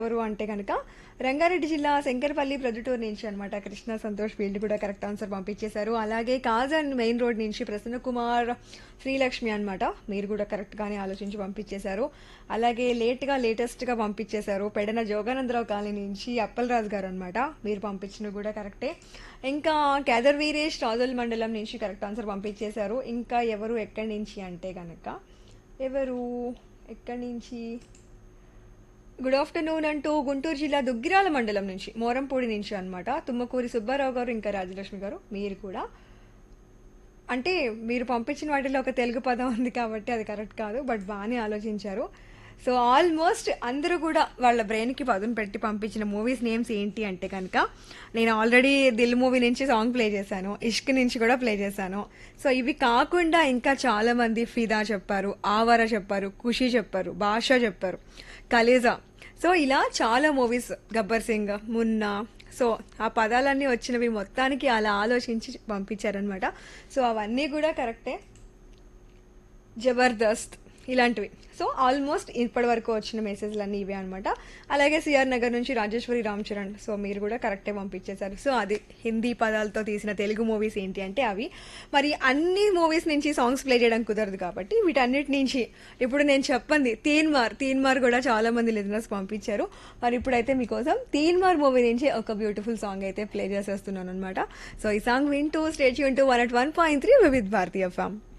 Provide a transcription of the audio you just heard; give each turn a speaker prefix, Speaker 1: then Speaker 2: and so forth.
Speaker 1: ఎవరు అంటే కనుక రంగారెడ్డి జిల్లా శంకరపల్లి ప్రొద్దుటూరు నుంచి అనమాట కృష్ణ సంతోష్ వీళ్ళు కూడా కరెక్ట్ ఆన్సర్ పంపించేశారు అలాగే కాజన్ మెయిన్ రోడ్ నుంచి ప్రసన్న కుమార్ శ్రీలక్ష్మి అనమాట మీరు కూడా కరెక్ట్గానే ఆలోచించి పంపించేశారు అలాగే లేట్గా లేటెస్ట్గా పంపించేశారు పెడన జోగానందరావు కాలనీ నుంచి అప్పలరాజు గారు అనమాట మీరు పంపించినవి కూడా కరెక్టే ఇంకా కేదర్ వీరేష్ రాజుల్ మండలం నుంచి కరెక్ట్ ఆన్సర్ పంపించేశారు ఇంకా ఎవరు ఎక్కడి నుంచి అంటే కనుక ఎవరు ఎక్కడి నుంచి గుడ్ ఆఫ్టర్నూన్ అంటూ గుంటూరు జిల్లా దుగ్గిరాల మండలం నుంచి మోరంపూడి నుంచి అన్నమాట తుమ్మకూరి సుబ్బారావు గారు ఇంకా రాజలక్ష్మి గారు మీరు కూడా అంటే మీరు పంపించిన వాటిలో ఒక తెలుగు పదం ఉంది కాబట్టి అది కరెక్ట్ కాదు బట్ బాగానే ఆలోచించారు సో ఆల్మోస్ట్ అందరూ కూడా వాళ్ళ బ్రెయిన్కి పదును పెట్టి పంపించిన మూవీస్ నేమ్స్ ఏంటి అంటే కనుక నేను ఆల్రెడీ దిల్ మూవీ నుంచి సాంగ్ ప్లే చేశాను ఇష్క్ నుంచి కూడా ప్లే చేశాను సో ఇవి కాకుండా ఇంకా చాలా మంది ఫిదా చెప్పారు ఆవార చెప్పారు ఖుషి చెప్పారు భాష చెప్పారు కలేజా సో ఇలా చాలా మూవీస్ గబ్బర్ సింగ్ మున్నా సో ఆ పదాలన్నీ వచ్చినవి మొత్తానికి అలా ఆలోచించి పంపించారనమాట సో అవన్నీ కూడా కరెక్టే జబర్దస్త్ ఇలాంటివి సో ఆల్మోస్ట్ ఇప్పటి వరకు వచ్చిన మెసేజ్లు అన్నీ ఇవే అనమాట అలాగే సిఆర్ నగర్ నుంచి రాజేశ్వరి రామ్ చరణ్ సో మీరు కూడా కరెక్టే పంపించేశారు సో అది హిందీ పదాలతో తీసిన తెలుగు మూవీస్ ఏంటి అంటే అవి మరి అన్ని మూవీస్ నుంచి సాంగ్స్ ప్లే చేయడం కుదరదు కాబట్టి వీటన్నిటి నుంచి ఇప్పుడు నేను చెప్పండి తీన్మార్ తీన్మార్ కూడా చాలా మంది లిజనర్స్ పంపించారు మరి ఇప్పుడైతే మీకోసం తీన్మార్ మూవీ నుంచి ఒక బ్యూటిఫుల్ సాంగ్ అయితే ప్లే చేసేస్తున్నాను అనమాట సో ఈ సాంగ్ వింటూ స్టేట్ యూన్ two one at one point three with భారతీయ ఫామ్